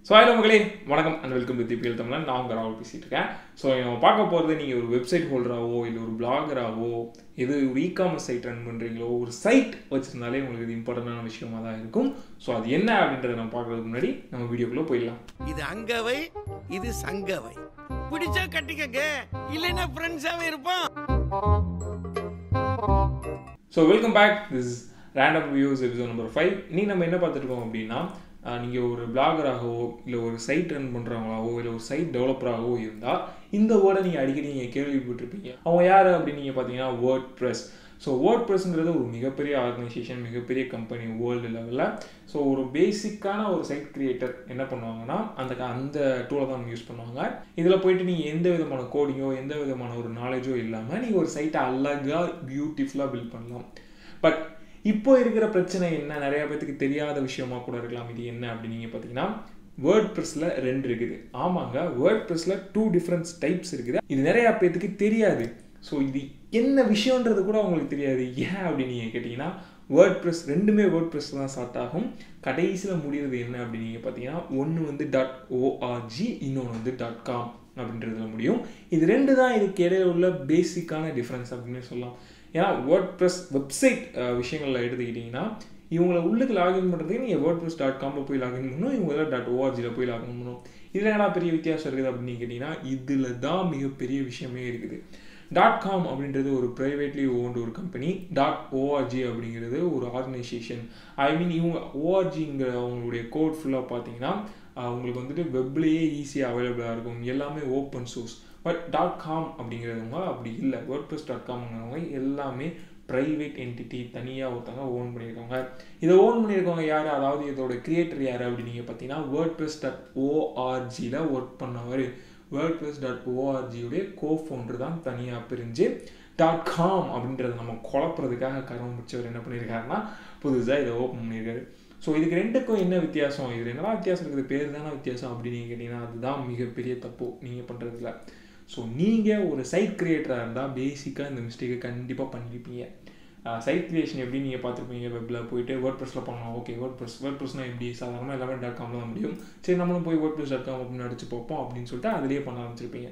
so hello மகளே வணக்கம் and welcome to திபிஎல் தமிழன் நான் உங்கள் ராகுல் பேசிகிட்டு இருக்கேன் ஸோ நம்ம பார்க்க போகிறது நீங்கள் ஒரு வெப்சைட் ஹோல்டராகவோ இல்லை ஒரு பிளாகராகவோ எது ஒரு இ காமர்ஸ் சைட் ரன் பண்ணுறீங்களோ ஒரு சைட் வச்சுருந்தாலே உங்களுக்கு இது இம்பார்ட்டண்டான விஷயமா தான் இருக்கும் ஸோ அது என்ன அப்படின்றத நம்ம பார்க்குறதுக்கு முன்னாடி நம்ம வீடியோக்குள்ளே போயிடலாம் இது அங்கவை இது சங்கவை பிடிச்சா கட்டிக்கங்க இல்லைன்னா ஃப்ரெண்ட்ஸாவே இருப்போம் so welcome back this random views episode number five இன்னைக்கு நம்ம என்ன பார்த்துருக்கோம் அப்படின்னா நீங்கள் ஒரு பிளாகராகவோ இல்லை ஒரு சைட் ரன் பண்ணுறவங்களாவோ இல்லை ஒரு சைட் டெவலப்பராகவோ இருந்தால் இந்த வேர்டை நீங்கள் அடிக்கடி நீங்கள் கேள்விப்பட்டிருப்பீங்க அவங்க யார் அப்படின்னு நீங்கள் பார்த்தீங்கன்னா வேர்ட் ப்ரெஸ் ஸோ வேர்ட் ப்ரெஸ்ங்கிறது ஒரு மிகப்பெரிய ஆர்கனைசேஷன் மிகப்பெரிய கம்பெனி வேர்ல்டு லெவலில் ஸோ ஒரு பேசிக்கான ஒரு சைட் கிரியேட்டர் என்ன பண்ணுவாங்கன்னா அந்த அந்த டூலை தான் யூஸ் பண்ணுவாங்க இதில் போயிட்டு நீங்கள் எந்த விதமான கோடிங்கோ எந்த விதமான ஒரு நாலேஜோ இல்லாமல் நீங்கள் ஒரு சைட்டை அழகாக பியூட்டிஃபுல்லாக பில்ட் பண்ணலாம் பட் இப்போ இருக்கிற பிரச்சனை என்ன நிறைய பேத்துக்கு தெரியாத விஷயமா கூட இருக்கலாம் இது என்ன அப்படின்னு நீங்கள் பார்த்தீங்கன்னா வேர்ட் ப்ரெஸ்ஸில் ரெண்டு இருக்குது ஆமாங்க வேர்ட் ப்ரெஸ்ஸில் டூ டிஃப்ரெண்ட்ஸ் டைப்ஸ் இருக்குது இது நிறையா பேத்துக்கு தெரியாது ஸோ இது என்ன விஷயன்றது கூட அவங்களுக்கு தெரியாது ஏன் அப்படின்னு நீங்கள் கேட்டிங்கன்னா வேர்ட் ப்ரெஸ் ரெண்டுமே வேர்ட் ப்ரெஸ் தான் ஸ்டார்ட் ஆகும் கடைசியில் முடிகிறது என்ன அப்படின்னு நீங்கள் பார்த்தீங்கன்னா ஒன்று வந்து டாட் ஓஆர்ஜி இன்னொன்று வந்து டாட் காம் அப்படின்றதுல முடியும் இது ரெண்டு தான் இதுக்கு இடையில உள்ள பேசிக்கான டிஃப்ரென்ஸ் அப்படின்னு சொல்லலாம் ஏன்னா வேர்ட் ப்ரெஸ் வெப்சைட் விஷயங்களில் எடுத்துக்கிட்டிங்கன்னா இவங்களை உள்ளுக்கு லாகின் பண்ணுறதுக்கு நீங்கள் வேர்ட் ப்ரெஸ் டாட் காமில் போய் லாகின் பண்ணணும் இவங்க டாட் ஓஆர்ஜியில் போய் லாகின் பண்ணணும் இதில் என்ன பெரிய வித்தியாசம் இருக்குது அப்படின்னு கேட்டிங்கன்னா இதில் தான் மிகப்பெரிய விஷயமே இருக்குது டாட் காம் அப்படின்றது ஒரு ப்ரைவேட்லி ஓன்டு ஒரு கம்பெனி டாட் ஓஆர்ஜி அப்படிங்கிறது ஒரு ஆர்கனைசேஷன் ஐ மீன் இவங்க ஓஆர்ஜிங்கிற அவங்களுடைய கோட் ஃபுல்லாக பார்த்தீங்கன்னா உங்களுக்கு வந்துட்டு வெப்லேயே ஈஸியாக அவைலபிளாக இருக்கும் எல்லாமே open source but dot com அப்படிங்கிறவங்க அப்படி இல்லை வேர்ட் ப்ளஸ் டாட் காம்ங்கிறவங்க எல்லாமே ப்ரைவேட் என்டிட்டி தனியாக ஒருத்தவங்க ஓன் பண்ணியிருக்காங்க இதை ஓன் பண்ணியிருக்கவங்க யார் அதாவது இதோட கிரியேட்டர் யார் அப்படின்னு நீங்கள் பார்த்தீங்கன்னா வேர்ட் ப்ளஸ் டாட் ஓஆர்ஜியில் ஒர்க் பண்ணவர் வேர்ட் ப்ளஸ் டாட் ஓஆர்ஜியுடைய கோ ஃபவுண்டர் தான் தனியாக பிரிஞ்சு டாட் காம் அப்படின்றத நம்ம குழப்புறதுக்காக கரம் முடிச்சவர் என்ன பண்ணியிருக்காருன்னா புதுசாக இதை ஓப்பன் பண்ணியிருக்காரு ஸோ இதுக்கு ரெண்டுக்கும் என்ன வித்தியாசம் இது என்னடா வித்தியாசம் இருக்குது பேர் தானே வித்தியாசம் அப்படின்னு நீங்கள் கேட்டிங்கன்னா அதுதான் மிகப்பெரிய தப்பு நீங்கள் பண்ணுறதுல ஸோ நீங்கள் ஒரு சைட் கிரியேட்டராக இருந்தால் பேசிக்காக இந்த மிஸ்டேக்கை கண்டிப்பாக பண்ணியிருப்பீங்க சைட் கிரியேஷன் எப்படி நீங்கள் பார்த்துருப்பீங்க வெப்பில் போயிட்டு வேர்ட் ப்ரெஸ்ஸில் பண்ணலாம் ஓகே வேர்ட் ப்ரெஸ் வேர்ட் ப்ரெஸ்னால் எப்படி சாதாரணமாக எல்லாமே டாட் காமில் தான் முடியும் சரி நம்மளும் போய் வேர்ட் ப்ரெஸ் டாட் காம் அப்படின்னு அடிச்சு பார்ப்போம் அப்படின்னு சொல்லிட்டு அதிலேயே பண்ண ஆரம்பிச்சிருப்பீங்க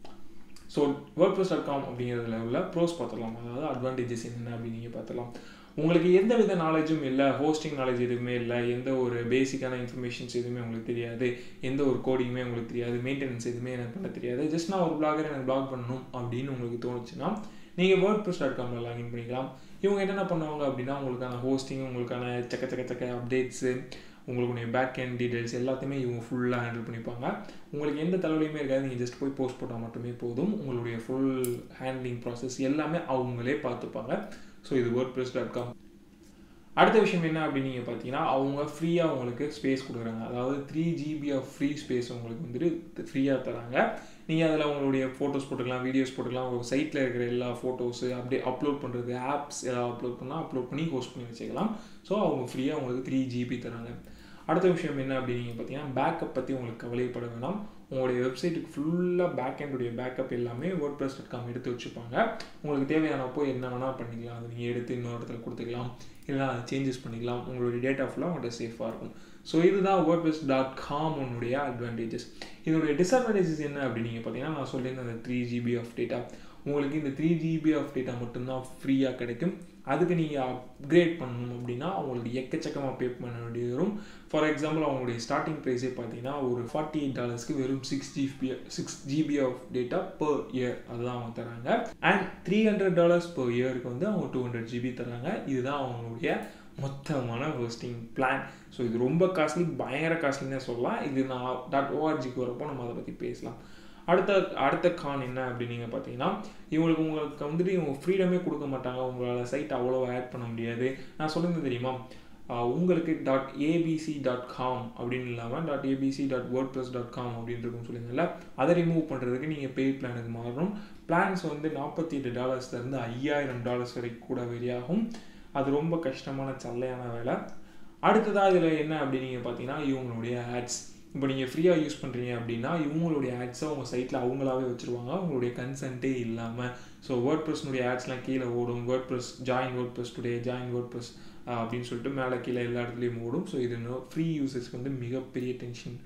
so WordPress dot com அப்படிங்கிறதுல உள்ள ப்ரோஸ் பார்த்துடலாம் அதாவது அட்வான்டேஜஸ் என்னென்ன அப்படின்னு நீங்கள் பார்த்துலாம் உங்களுக்கு எந்த வித நாலேஜும் இல்லை ஹோஸ்டிங் நாலேஜ் எதுவுமே இல்லை எந்த ஒரு பேசிக்கான இன்ஃபர்மேஷன்ஸ் எதுவுமே உங்களுக்கு தெரியாது எந்த ஒரு கோடிங்குமே உங்களுக்கு தெரியாது மெயின்டெனன்ஸ் எதுவுமே எனக்கு பண்ண தெரியாது ஜஸ்ட் நான் ஒரு பிளாகர் எனக்கு பிளாக் பண்ணணும் அப்படின்னு உங்களுக்கு தோணுச்சுன்னா நீங்கள் வேர்ட் ப்ரெஸ் டாட் காமில் லாகின் பண்ணிக்கலாம் இவங்க என்னென்ன பண்ணுவாங்க அப்படின்னா உங்களுக்கான ஹோஸ்டிங் உங்களுக்கான சக்க சக்க சக்க அப்டேட்ஸு உங்களுடைய பேக் எண்ட் டீடைல்ஸ் எல்லாத்தையுமே இவங்க ஃபுல்லாக ஹேண்டில் பண்ணிப்பாங்க உங்களுக்கு எந்த தலைவலியுமே இருக்காது நீங்கள் ஜஸ்ட் போய் போஸ்ட் போட்டால் மட்டுமே போதும் உங்களுடைய ஃபுல் ஹேண்ட்லிங் ப்ராசஸ் எல்லாமே அவங்களே பார்த்துப்பாங்க ஸோ இது வேர்ட் ப்ரெஸ் டாட் காம் அடுத்த விஷயம் என்ன அப்படின்னு நீங்கள் பார்த்தீங்கன்னா அவங்க ஃப்ரீயாக உங்களுக்கு ஸ்பேஸ் கொடுக்குறாங்க அதாவது three GB of free space உங்களுக்கு வந்துட்டு ஃப்ரீயாக தராங்க நீங்கள் அதில் உங்களுடைய ஃபோட்டோஸ் போட்டுக்கலாம் வீடியோஸ் போட்டுக்கலாம் உங்கள் சைட்டில் இருக்கிற எல்லா ஃபோட்டோஸு அப்படியே அப்லோட் பண்ணுறது ஆப்ஸ் எதாவது அப்லோட் பண்ணால் அப்லோட் பண்ணி ஹோஸ்ட் பண்ணி வச்சுக்கலாம் ஸோ அவங்க ஃப்ரீயாக உங்களுக்கு த்ரீ ஜிபி தராங்க அடுத்த விஷயம் என்ன அப்படின்னு நீங்கள் பார்த்தீங்கன்னா பேக்கப் பற்றி உங்களுக்கு கவலைப்பட வேணாம் உங்களுடைய வெப்சைட்டுக்கு ஃபுல்லாக பேக் எண்டுடைய பேக்கப் எல்லாமே வேர்ட் ப்ரெஸ் டாட் காம் எடுத்து வச்சுப்பாங்க உங்களுக்கு தேவையானப்போ என்ன வேணால் பண்ணிக்கலாம் அதை நீங்கள் எடுத்து இன்னொரு இடத்துல கொடுத்துக்கலாம் இல்லைனா அதை சேஞ்சஸ் பண்ணிக்கலாம் உங்களுடைய டேட்டா ஃபுல்லாக உங்கள்கிட்ட சேஃபாக இருக்கும் ஸோ இதுதான் வேர்ட் ப்ரெஸ் டாட் காம் உன்னுடைய அட்வான்டேஜஸ் இதனுடைய டிஸ்அட்வான்டேஜஸ் என்ன அப்படின்னு நீங்கள் பார்த்தீங்கன்னா நான் சொல்லியிருந்தேன் அந்த த்ரீ ஜிபி ஆஃப் டேட்டா உங்களுக்கு இந்த த்ரீ ஜிபி ஆஃப் டேட்டா மட்டும்தான் ஃப்ரீயாக கிடைக்கும் அதுக்கு நீங்கள் அப்கிரேட் பண்ணணும் அப்படின்னா அவங்களுக்கு எக்கச்சக்கமாக பே பண்ண வேண்டியது வரும் ஃபார் எக்ஸாம்பிள் அவங்களுடைய ஸ்டார்டிங் ப்ரைஸே பார்த்தீங்கன்னா ஒரு ஃபார்ட்டி எயிட் டாலர்ஸ்க்கு வெறும் six GB six GB of data per year அதுதான் அவங்க தராங்க and three hundred dollars per இயருக்கு வந்து அவங்க டூ ஹண்ட்ரட் ஜிபி தராங்க இதுதான் அவங்களுடைய மொத்தமான ஹோஸ்டிங் பிளான் ஸோ இது ரொம்ப காஸ்ட்லி பயங்கர காஸ்ட்லின்னு சொல்லலாம் இது நான் டாட் ஓஆர்ஜிக்கு வரப்போ நம்ம அதை பற்றி பேசலாம் அடுத்த அடுத்த கான் என்ன அப்படின்னு நீங்கள் பார்த்தீங்கன்னா இவங்களுக்கு உங்களுக்கு வந்துட்டு இவங்க ஃப்ரீடமே கொடுக்க மாட்டாங்க உங்களால் சைட் அவ்வளோ ஆட் பண்ண முடியாது நான் சொல்லுறது தெரியுமா உங்களுக்கு டாட் ஏபிசி டாட் காம் அப்படின்னு இல்லாமல் dot A B C dot word plus dot com அப்படின்னு இருக்கும் சொல்லுங்கள்ல அதை ரிமூவ் பண்ணுறதுக்கு நீங்கள் பெய்ட் பிளானுக்கு மாறணும் பிளான்ஸ் வந்து நாற்பத்தி எட்டு டாலர்ஸ்லேருந்து ஐயாயிரம் டாலர்ஸ் வரைக்கும் கூட வெறியாகும் அது ரொம்ப கஷ்டமான சல்லையான வேலை அடுத்ததாக இதில் என்ன அப்படின்னு நீங்கள் பார்த்தீங்கன்னா இவங்களுடைய ஆட்ஸ் இப்போ நீங்கள் ஃப்ரீயாக யூஸ் பண்ணுறீங்க அப்படின்னா இவங்களுடைய ஆட்ஸை உங்கள் சைட்டில் அவங்களாவே வச்சுருவாங்க உங்களுடைய கன்சென்ட்டே இல்லாமல் ஸோ வேர்ட் ப்ரெஸ்னுடைய ஆட்ஸ்லாம் கீழே ஓடும் WordPress join WordPress today join WordPress அப்படின்னு சொல்லிட்டு மேலே கீழே எல்லா இடத்துலையும் ஓடும் ஸோ இது ஃப்ரீ யூசர்ஸ்க்கு வந்து மிகப்பெரிய டென்ஷன்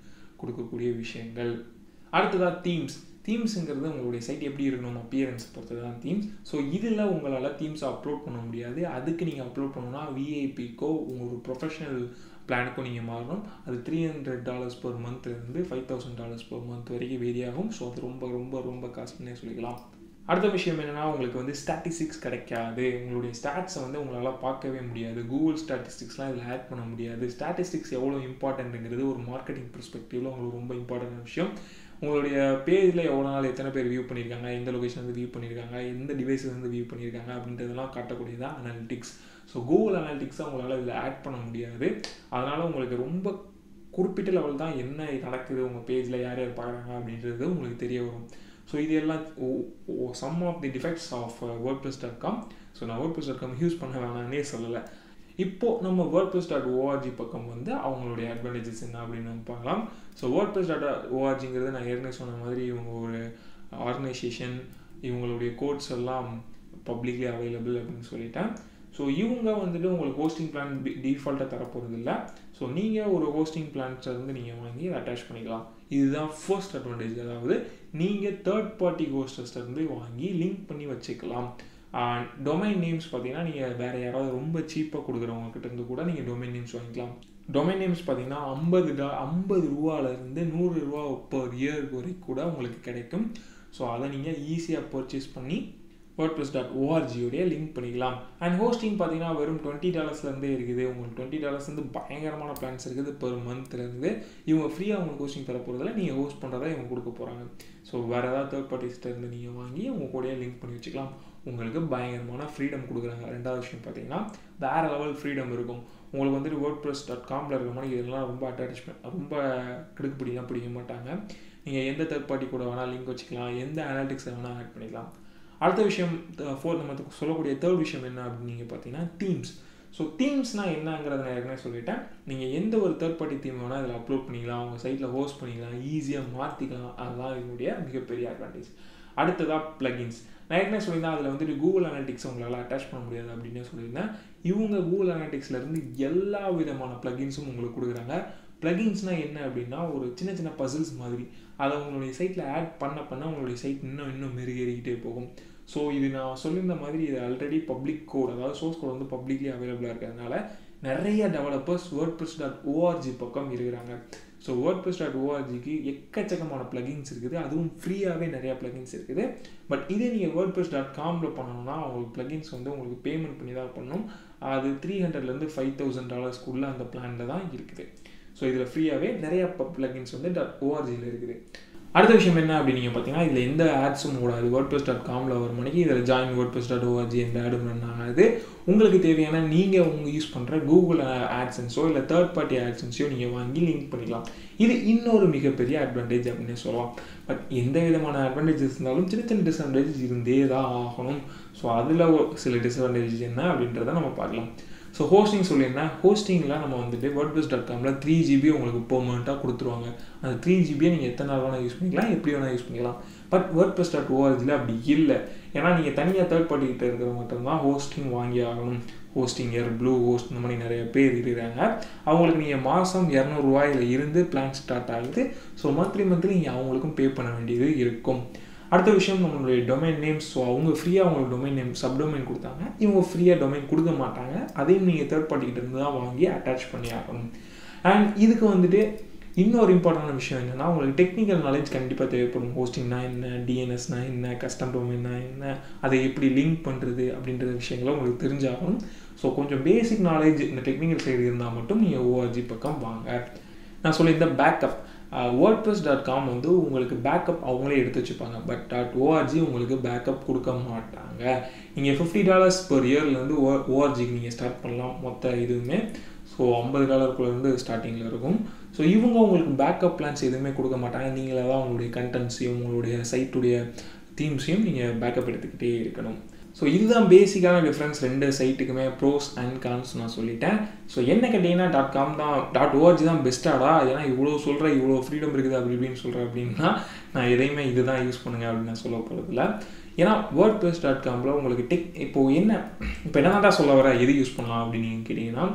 கொடுக்கக்கூடிய விஷயங்கள் அடுத்ததாக தீம்ஸ் தீம்ஸுங்கிறது உங்களுடைய சைட் எப்படி இருக்கணும் அப்பியரன்ஸ் பொறுத்து தான் தீம்ஸ் ஸோ இதில் உங்களால் தீம்ஸை அப்லோட் பண்ண முடியாது அதுக்கு நீங்கள் அப்லோட் பண்ணணும்னா விஐபிக்கோ உங்களோட ப்ரொஃபஷனல் பிளானுக்கும் நீங்கள் மாறணும் அது த்ரீ ஹண்ட்ரட் டாலர்ஸ் பர் மந்த்லேருந்து five thousand dollars per month வரைக்கும் வேரி ஆகும் ஸோ அது ரொம்ப ரொம்ப ரொம்ப காஸ்ட்லினே சொல்லிக்கலாம் அடுத்த விஷயம் என்னென்னா உங்களுக்கு வந்து ஸ்டாட்டிஸ்டிக்ஸ் கிடைக்காது உங்களுடைய ஸ்டாட்ஸை வந்து உங்களால் பார்க்கவே முடியாது கூகுள் ஸ்டாட்டிஸ்டிக்ஸ்லாம் இதில் ஆட் பண்ண முடியாது ஸ்டாட்டிஸ்டிக்ஸ் எவ்வளோ இம்பார்ட்டன்ட்டுங்கிறது ஒரு மார்க்கெட்டிங் பெர்ஸ்பெக்டிவில் உங்களுக்கு ரொம்ப இம்பார்ட்டன்ட் விஷயம் உங்களுடைய பேஜில் எவ்வளோ நாள் எத்தனை பேர் வியூ பண்ணியிருக்காங்க எந்த லொக்கேஷன் வந்து வியூ பண்ணியிருக்காங்க எந்த டிவைஸஸ் வந்து வியூ பண்ணியிருக்காங்க அப்படின்றதெல்லாம் காட்டக்கூடியதான் அனாலிட்டிக்ஸ் ஸோ கூகுள் அனாலிட்டிக்ஸை உங்களால் இதில் ஆட் பண்ண முடியாது அதனால் உங்களுக்கு ரொம்ப குறிப்பிட்ட லெவல் தான் என்ன நடக்குது உங்கள் பேஜில் யார் யார் பார்க்குறாங்க அப்படின்றது உங்களுக்கு தெரிய வரும் ஸோ இது எல்லாம் some of the defects of word plus dot com so நான் word plus dot com use பண்ண வேணாம்னே சொல்லலை இப்போது நம்ம வேர்ட் ப்ளஸ் டாட் ஓஆர்ஜி பக்கம் வந்து அவங்களுடைய அட்வான்டேஜஸ் என்ன அப்படின்னு நம்ம பார்க்கலாம் ஸோ வேர்ட் ப்ளஸ் டாட் ஓஆர்ஜிங்கிறது நான் ஏற்கனவே சொன்ன மாதிரி இவங்க ஒரு ஆர்கனைசேஷன் இவங்களுடைய கோட்ஸ் எல்லாம் பப்ளிக்லி அவைலபிள் அப்படின்னு சொல்லிட்டேன் ஸோ இவங்க வந்துட்டு உங்களுக்கு ஹோஸ்டிங் பிளான் டிஃபால்ட்டாக தரப்போகிறது இல்லை ஸோ நீங்கள் ஒரு ஹோஸ்டிங் பிளான்ஸை வந்து நீங்கள் வாங்கி அதை அட்டாச் பண்ணிக்கலாம் இதுதான் ஃபர்ஸ்ட் அட்வான்டேஜ் அதாவது நீங்கள் தேர்ட் பார்ட்டி ஹோஸ்டர்ஸ்லேருந்து வாங்கி லிங்க் பண்ணி வச்சுக்கலாம் டொமைன் நேம்ஸ் பார்த்தீங்கன்னா நீங்கள் வேறு யாராவது ரொம்ப சீப்பாக கொடுக்குறவங்க கிட்ட இருந்து கூட நீங்கள் டொமைன் நேம்ஸ் வாங்கிக்கலாம் டொமைன் நேம்ஸ் பார்த்தீங்கன்னா ஐம்பது டா ஐம்பது ரூபாலேருந்து நூறு ரூபா பர் இயர் வரைக்கும் கூட உங்களுக்கு கிடைக்கும் ஸோ அதை நீங்கள் ஈஸியாக பர்ச்சேஸ் பண்ணி வேர்ட் ப்ளஸ் டாட் ஓஆர்ஜியோடைய லிங்க் பண்ணிக்கலாம் அண்ட் ஹோஸ்டிங் பார்த்தீங்கன்னா வெறும் டுவெண்ட்டி டாலர்ஸ்லேருந்தே இருக்குது உங்களுக்கு டுவெண்ட்டி டாலர்ஸ்லேருந்து பயங்கரமான பிளான்ஸ் இருக்குது பெர் மந்த்லேருந்து இவங்க ஃப்ரீயாக உங்களுக்கு ஹோஸ்டிங் தர போகிறதில்ல நீங்கள் ஹோஸ்ட் பண்ணுறதா இவங்க கொடுக்க போகிறாங்க ஸோ வேறு ஏதாவது தேர்ட் பார்ட்டிஸ்லேருந்து நீங்கள் வாங்கி உங்கள் கூடயே லிங்க் பண்ணி வச்சுக்கலாம் உங்களுக்கு பயங்கரமான ஃப்ரீடம் கொடுக்குறாங்க ரெண்டாவது விஷயம் பார்த்தீங்கன்னா வேறு லெவல் ஃப்ரீடம் இருக்கும் உங்களுக்கு வந்துட்டு வேர்ட் ப்ளஸ் டாட் காமில் இருக்கிற மாதிரி இதெல்லாம் ரொம்ப அட்டாச்மெண்ட் ரொம்ப கிடுக்குப்பிடிலாம் பிடிக்க மாட்டாங்க நீங்கள் எந்த தேர்ட் பார்ட்டி கூட வேணால் லிங்க் வச்சுக்கலாம் எந்த அனாலிட்டிக்ஸை வேணால் ஆட் பண்ணிக்கலாம் அடுத்த விஷயம் ஃபோர்த் நம்ம சொல்லக்கூடிய தேர்ட் விஷயம் என்ன அப்படின்னு நீங்கள் பார்த்தீங்கன்னா தீம்ஸ் ஸோ தீம்ஸ்னால் என்னங்கிறத நான் ஏற்கனவே சொல்லிட்டேன் நீங்கள் எந்த ஒரு தேர்ட் பார்ட்டி தீம் வேணால் இதில் அப்லோட் பண்ணிக்கலாம் உங்கள் சைட்டில் ஹோஸ்ட் பண்ணிக்கலாம் ஈஸியாக மாற்றிக்கலாம் அதுதான் இதனுடைய மிகப்பெரிய அட்வான்டேஜ் அடுத்ததாக ப்ளகின்ஸ் நான் ஏற்கனவே சொல்லியிருந்தேன் அதில் வந்துட்டு கூகுள் அனாலிட்டிக்ஸ் உங்களால் அட்டாச் பண்ண முடியாது அப்படின்னு சொல்லியிருந்தேன் இவங்க கூகுள் அனாலிட்டிக்ஸ்லேருந்து எல்லா விதமான ப்ளகின்ஸும் உங்களுக்கு கொடுக்குறாங்க ப்ளகின்ஸ்னால் என்ன அப்படின்னா ஒரு சின்ன சின்ன பசில்ஸ் மாதிரி அதை உங்களுடைய சைட்டில் ஆட் பண்ண பண்ண உங்களுடைய சைட் இன்னும் இன்னும் மெருகேறிக்கிட்டே போகும் ஸோ இது நான் சொல்லியிருந்த மாதிரி இது ஆல்ரெடி பப்ளிக் கோட் அதாவது சோர்ஸ் கோட் வந்து பப்ளிக்லி அவைலபிளாக இருக்கிறதுனால நிறைய developers WordPress dot ORG பக்கம் இருக்கிறாங்க ஸோ வேர்ட் ப்ரெஸ் டாட் ஓஆர்ஜிக்கு எக்கச்சக்கமான ப்ளகின்ஸ் இருக்குது அதுவும் ஃப்ரீயாகவே நிறையா ப்ளகின்ஸ் இருக்குது பட் இதே நீங்கள் வேர்ட் ப்ரெஸ் டாட் காமில் பண்ணணும்னா உங்களுக்கு ப்ளகின்ஸ் வந்து உங்களுக்கு பேமெண்ட் பண்ணி தான் பண்ணணும் அது த்ரீ ஹண்ட்ரட்லேருந்து ஃபைவ் தௌசண்ட் டாலர்ஸ்க்குள்ளே அந்த பிளானில் தான் இருக்குது ஸோ இதில் ஃப்ரீயாகவே நிறைய ப்ளகின்ஸ் வந்து டாட் ஓஆர்ஜியில் இருக்குது அடுத்த விஷயம் என்ன அப்படின்னு நீங்கள் பார்த்தீங்கன்னா இதில் எந்த ஆட்ஸும் கூடாது வேர்ட் ப்ளஸ் டாட் காமில் வர மணிக்கு இதில் join word plus dot ORG எந்த ஆடும் ரன் ஆகாது உங்களுக்கு தேவையான நீங்கள் உங்கள் யூஸ் பண்ணுற கூகுள் ஆட்சன்ஸோ இல்லை தேர்ட் பார்ட்டி ஆட்சன்ஸையோ நீங்கள் வாங்கி லிங்க் பண்ணிக்கலாம் இது இன்னொரு மிகப்பெரிய அட்வான்டேஜ் அப்படின்னு சொல்லலாம் பட் எந்த விதமான அட்வான்டேஜஸ் இருந்தாலும் சின்ன சின்ன டிஸ்அட்வான்டேஜஸ் இருந்தே தான் ஆகணும் ஸோ அதில் சில டிஸ்அட்வான்டேஜஸ் என்ன அப்படின்றத நம்ம பார்க்கலாம் ஸோ ஹோஸ்டிங் சொல்லியிருந்தேன் ஹோஸ்டிங்கில் நம்ம வந்துட்டு வேர்ட் ப்ளஸ் டாட் காமில் த்ரீ ஜிபி உங்களுக்கு பெர்மனெண்ட்டாக கொடுத்துருவாங்க அந்த த்ரீ ஜிபியை நீங்கள் எத்தனை நாள் வேணால் யூஸ் பண்ணிக்கலாம் எப்படி வேணால் யூஸ் பண்ணிக்கலாம் பட் வேர்ட் ப்ளஸ் டாட் ஓஆர்ஜியில் அப்படி இல்லை ஏன்னா நீங்கள் தனியாக தேர்ட் பார்ட்டி கிட்ட இருக்கிற மட்டும்தான் ஹோஸ்டிங் வாங்கி ஆகணும் ஹோஸ்டிங் ஏர் ப்ளூ ஹோஸ்ட் இந்த மாதிரி நிறைய பேர் இருக்கிறாங்க அவங்களுக்கு நீங்கள் மாதம் இரநூறுவாயில் இருந்து பிளான் ஸ்டார்ட் ஆகுது ஸோ மந்த்லி மந்த்லி நீங்கள் அவங்களுக்கும் பே பண்ண வேண்டியது இருக்கும் அடுத்த விஷயம் நம்மளுடைய டொமைன் நேம்ஸ் ஸோ அவங்க ஃப்ரீயாக அவங்களுக்கு டொமைன் நேம் சப் டொமைன் கொடுத்தாங்க இவங்க ஃப்ரீயாக டொமைன் கொடுக்க மாட்டாங்க அதையும் நீங்கள் தேர்ட் பார்ட்டிகிட்ட இருந்து தான் வாங்கி அட்டாச் பண்ணி ஆகணும் அண்ட் இதுக்கு வந்துட்டு இன்னொரு இம்பார்ட்டண்டான விஷயம் என்னென்னா உங்களுக்கு டெக்னிக்கல் நாலேஜ் கண்டிப்பாக தேவைப்படும் ஹோஸ்டிங்னா என்ன டிஎன்எஸ்னா என்ன கஸ்டம் டொமைன்னா என்ன அதை எப்படி லிங்க் பண்ணுறது அப்படின்ற விஷயங்களை உங்களுக்கு தெரிஞ்சாகணும் ஸோ கொஞ்சம் பேசிக் நாலேஜ் இந்த டெக்னிக்கல் சைடு இருந்தால் மட்டும் நீங்கள் ஓஆர்ஜி பக்கம் வாங்க நான் சொல்லியிருந்தேன் backup word plus dot com வந்து உங்களுக்கு பேக்கப் அவங்களே எடுத்து வச்சுப்பாங்க பட் டாட் ஓஆர்ஜி உங்களுக்கு பேக்கப் கொடுக்க மாட்டாங்க நீங்கள் ஃபிஃப்டி டாலர்ஸ் பர் இயர்லேருந்து ஓ ஓஆர்ஜிக்கு நீங்கள் ஸ்டார்ட் பண்ணலாம் மொத்த இதுவுமே ஸோ ஐம்பது டாலருக்குள்ளேருந்து ஸ்டார்டிங்கில் இருக்கும் ஸோ இவங்க உங்களுக்கு பேக்கப் பிளான்ஸ் எதுவுமே கொடுக்க மாட்டாங்க நீங்களே தான் உங்களுடைய கண்டென்ட்ஸையும் உங்களுடைய சைட்டுடைய தீம்ஸையும் நீங்கள் பேக்கப் எடுத்துக்கிட்டே இருக்கணும் ஸோ இதுதான் பேசிக்கான டிஃப்ரென்ஸ் ரெண்டு சைட்டுக்குமே ப்ரோஸ் அண்ட் கான்ஸ் நான் சொல்லிட்டேன் ஸோ என்ன கேட்டிங்கன்னா டாட் காம் தான் டாட் ஓஆர்ஜி தான் பெஸ்ட்டாடா ஏன்னா இவ்வளோ சொல்கிற இவ்வளோ ஃப்ரீடம் இருக்குது அப்படி இப்படின்னு சொல்கிறேன் அப்படின்னா நான் எதையுமே இதுதான் யூஸ் பண்ணுங்க அப்படின்னு நான் சொல்ல போகிறதில்ல ஏன்னா வேர்ட் ப்ளஸ் டாட் காமில் உங்களுக்கு டெக் இப்போது என்ன இப்போ என்ன தான் சொல்ல வர எது யூஸ் பண்ணலாம் அப்படின்னு நீங்கள் கேட்டிங்கன்னா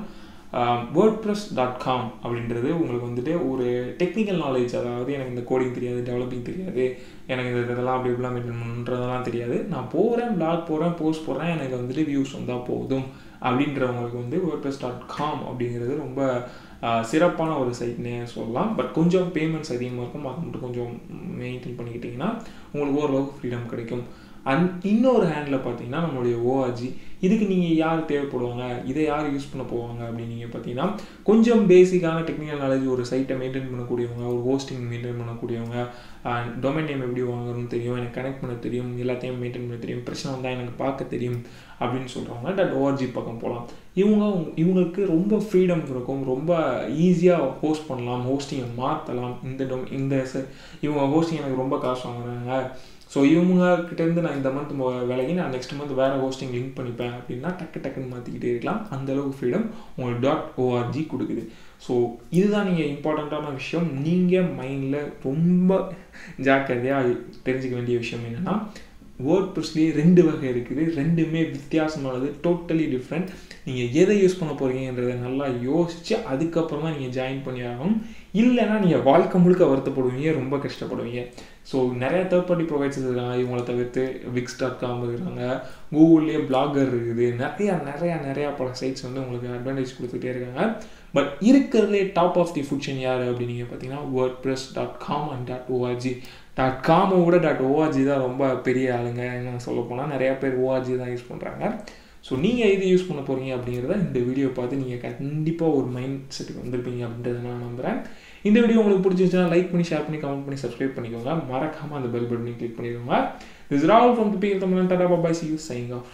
வேர்ட் ப்ரெஸ் டாட் காம் அப்படின்றது உங்களுக்கு வந்துட்டு ஒரு டெக்னிக்கல் நாலேஜ் அதாவது எனக்கு இந்த கோடிங் தெரியாது டெவலப்பிங் தெரியாது எனக்கு இந்த இதெல்லாம் அப்படி இப்படிலாம் மெயின்டைன் பண்ணுறதெல்லாம் தெரியாது நான் போகிறேன் பிளாக் போடுறேன் போஸ்ட் போடுறேன் எனக்கு வந்துட்டு வியூஸ் வந்தால் போதும் அப்படின்றவங்களுக்கு வந்து வேர்ட் ப்ரெஸ் டாட் காம் அப்படிங்கிறது ரொம்ப சிறப்பான ஒரு சைட்னே சொல்லலாம் பட் கொஞ்சம் பேமெண்ட்ஸ் அதிகமாக இருக்கும் அது மட்டும் கொஞ்சம் மெயின்டைன் பண்ணிக்கிட்டிங்கன்னா உங்களுக்கு ஓரளவுக்கு ஃப்ரீடம் கிடைக்கும் அந் இன்னொரு ஹேண்டில் பார்த்தீங்கன்னா நம்மளுடைய ஓஆர்ஜி இதுக்கு நீங்கள் யார் தேவைப்படுவாங்க இதை யார் யூஸ் பண்ண போவாங்க அப்படின்னு நீங்கள் பார்த்தீங்கன்னா கொஞ்சம் பேசிக்கான டெக்னிக்கல் நாலேஜ் ஒரு சைட்டை மெயின்டைன் பண்ணக்கூடியவங்க ஒரு ஹோஸ்டிங் மெயின்டைன் பண்ணக்கூடியவங்க டொமைன் நேம் எப்படி வாங்கணும்னு தெரியும் எனக்கு கனெக்ட் பண்ண தெரியும் எல்லாத்தையும் மெயின்டைன் பண்ண தெரியும் பிரச்சனை வந்தால் எனக்கு பார்க்க தெரியும் அப்படின்னு சொல்கிறவங்க டாட் ஓஆர்ஜி பக்கம் போகலாம் இவங்க இவங்களுக்கு ரொம்ப ஃப்ரீடம் இருக்கும் ரொம்ப ஈஸியாக ஹோஸ்ட் பண்ணலாம் ஹோஸ்டிங்கை மாற்றலாம் இந்த டொம் இந்த இவங்க ஹோஸ்டிங் எனக்கு ரொம்ப காசு வாங்குறாங்க ஸோ இவங்க கிட்டேருந்து நான் இந்த மந்த் விலகி நான் நெக்ஸ்ட் மந்த் வேறு ஹோஸ்டிங் லிங்க் பண்ணிப்பேன் அப்படின்னா டக்கு டக்குன்னு மாற்றிக்கிட்டே இருக்கலாம் அந்தளவுக்கு ஃப்ரீடம் உங்களுக்கு டாட் ஓஆர்ஜி கொடுக்குது ஸோ இதுதான் நீங்கள் இம்பார்ட்டண்ட்டான விஷயம் நீங்கள் மைண்டில் ரொம்ப ஜாக்கிரதையாக தெரிஞ்சுக்க வேண்டிய விஷயம் என்னென்னா வேர்ட் ப்ரெஸ்லேயே ரெண்டு வகை இருக்குது ரெண்டுமே வித்தியாசமானது டோட்டலி டிஃப்ரெண்ட் நீங்கள் எதை யூஸ் பண்ண போகிறீங்கன்றதை நல்லா யோசித்து அதுக்கப்புறம் தான் நீங்கள் ஜாயின் பண்ணி ஆகணும் இல்லைன்னா நீங்கள் வாழ்க்கை முழுக்க வருத்தப்படுவீங்க ரொம்ப கஷ்டப்படுவீங்க ஸோ நிறைய தேர்ட் பார்ட்டி ப்ரொவைட்ஸ் இருக்காங்க இவங்கள தவிர்த்து விக்ஸ் டாட் காம் இருக்கிறாங்க கூகுள்லேயே பிளாகர் இருக்குது நிறையா நிறையா நிறையா பல சைட்ஸ் வந்து உங்களுக்கு அட்வான்டேஜ் கொடுத்துட்டே இருக்காங்க பட் இருக்கிறதுலே டாப் ஆஃப் தி ஃபுட்ஷன் யார் அப்படின்னு நீங்கள் பார்த்தீங்கன்னா WordPress dot com and dot ORG dot காமை விட டாட் ஓஆர்ஜி தான் ரொம்ப பெரிய ஆளுங்க என்ன சொல்ல போனால் நிறையா பேர் ஓஆர்ஜி தான் யூஸ் பண்ணுறாங்க ஸோ நீங்கள் எது யூஸ் பண்ண போகிறீங்க அப்படிங்கிறத இந்த வீடியோ பார்த்து நீங்கள் கண்டிப்பாக ஒரு மைண்ட் செட்டுக்கு வந்திருப்பீங்க அப்படின்றத நான் நம்புகிறேன் இந்த வீடியோ உங்களுக்கு பிடிச்சிருச்சுன்னா லைக் பண்ணி ஷேர் பண்ணி கமெண்ட் பண்ணி சப்ஸ்கிரைப் பண்ணிக்கோங்க மறக்காமல் அந்த பெல் பட்டனை கிளிக் பண்ணிடுங்க திஸ் ராவல் ஃப்ரம் தி பீல் தமிழ் டாடா bye see you signing off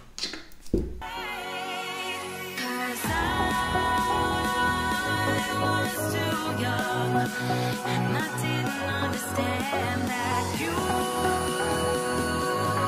Cause I was too young and I didn't understand that you